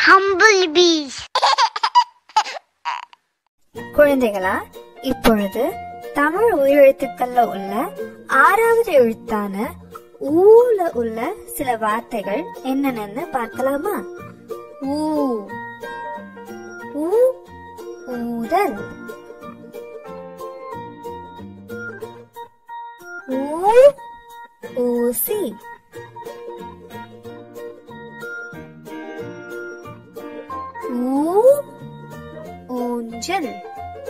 Humblebees. குழந்தைகளா இப்பொழுது தமிழ் உயிரெழுத்துக்கள்ல உள்ள ஆறாவது எழுத்தான ஊல உள்ள சில வார்த்தைகள் என்னென்னு பார்க்கலாமா ஊ ஊ ஊதல் ஊ ஊசி ஊ ஊஞ்சல்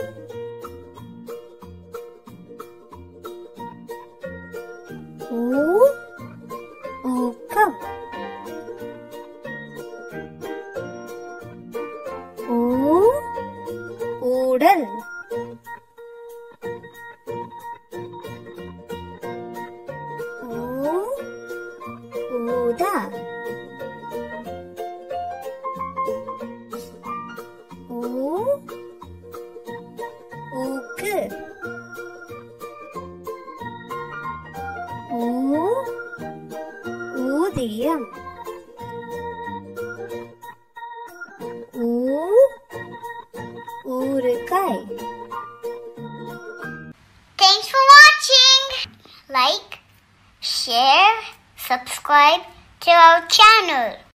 ஊ ஊக்கம் ஊ ஊடல் ஊ ஊதா ஊ ஊக்கு ஊ ஊதியம் ஊ ஊறுகாய் Thanks for watching. Like, share, subscribe to our channel.